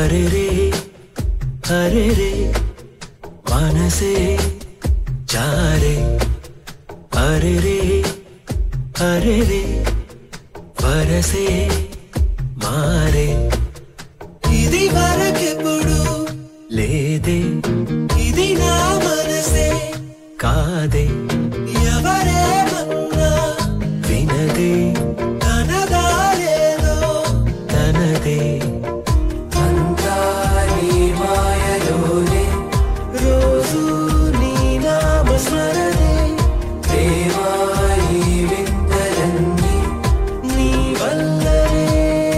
అరే రే అరే రే మనసే జారే అరే రే అరే రే వరసే మారే ఇది వరకెప్పుడు లేదే ఇది నా మనసే కాదే ఎవరేమన్నా వినదే తనదారేదో తనదే అంతా నీ మాయలోనే రోజు నీ నామస్మరణే ప్రేమాయి వింతలన్నీ నీ వల్లనే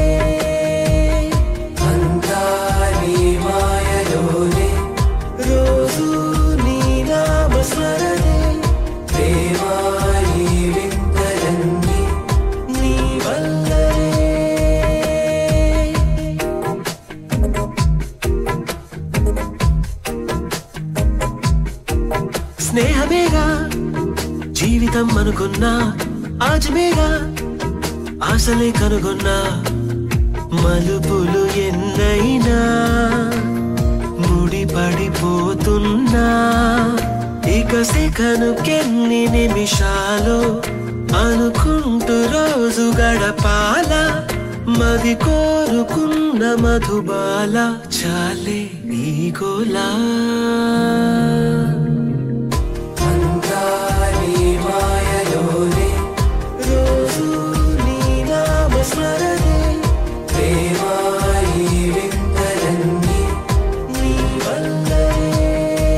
అంతా నీ మాయలోనే రోజు నీ నామస్మరణే ప్రేమాయి వింతలన్నీ నీ వల్లనే స్నేహమేగా జీవితం అనుకున్నా ఆజమేగా ఆశలే కనుగొన్నా మలుపులు ఎన్నైనా ముడి పడిపోతున్నా ఇక సెకనుకెన్ని నిమిషాలు అనుకుంటూ రోజు గడపాల మది కోరుకున్న మధుబాల చాలే నీ గోలా అంతా నీ మాయలోనే రోజు నీ నామస్మరణే ప్రేమాయి వింతలన్నీ నీ వల్లనే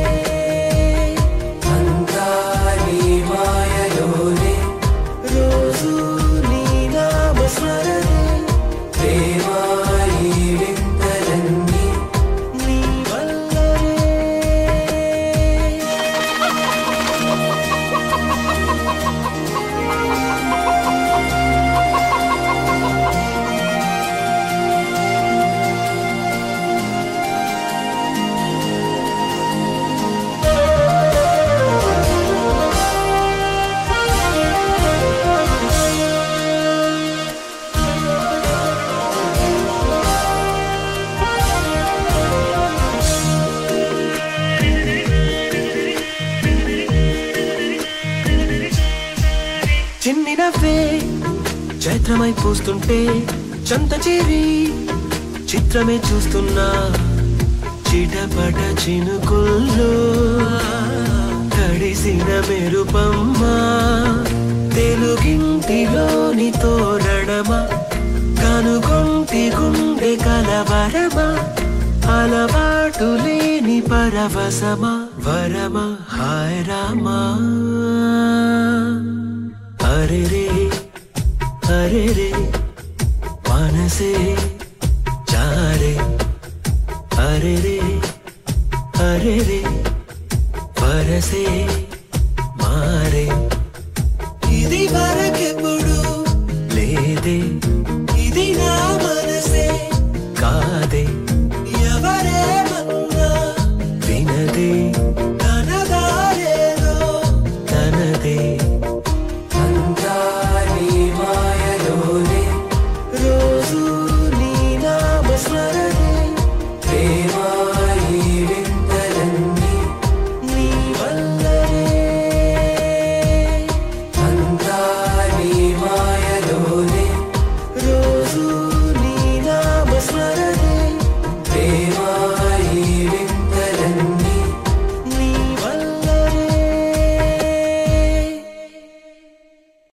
అంతా నీ మాయలోనే రోజు నీ నామస్మరణే ప్రేమాయి వింతలన్నీ నీ వల్లనే చిన్ని నవ్వే చైత్రమై పూస్తుంటే చంత చేరి చిత్రమే చూస్తున్నా చిటపట చినుకుల్లో తడిసిన మెరుపమ్మా తెలుగింటిలోని తోరణమా కనుగొంటి గుండె కలవరమా అలవాటు లేని పరవశమా వరమా హాయ్ రామా అరే రే అరే రే మనసే జారే అరే రే అరే రే వరసే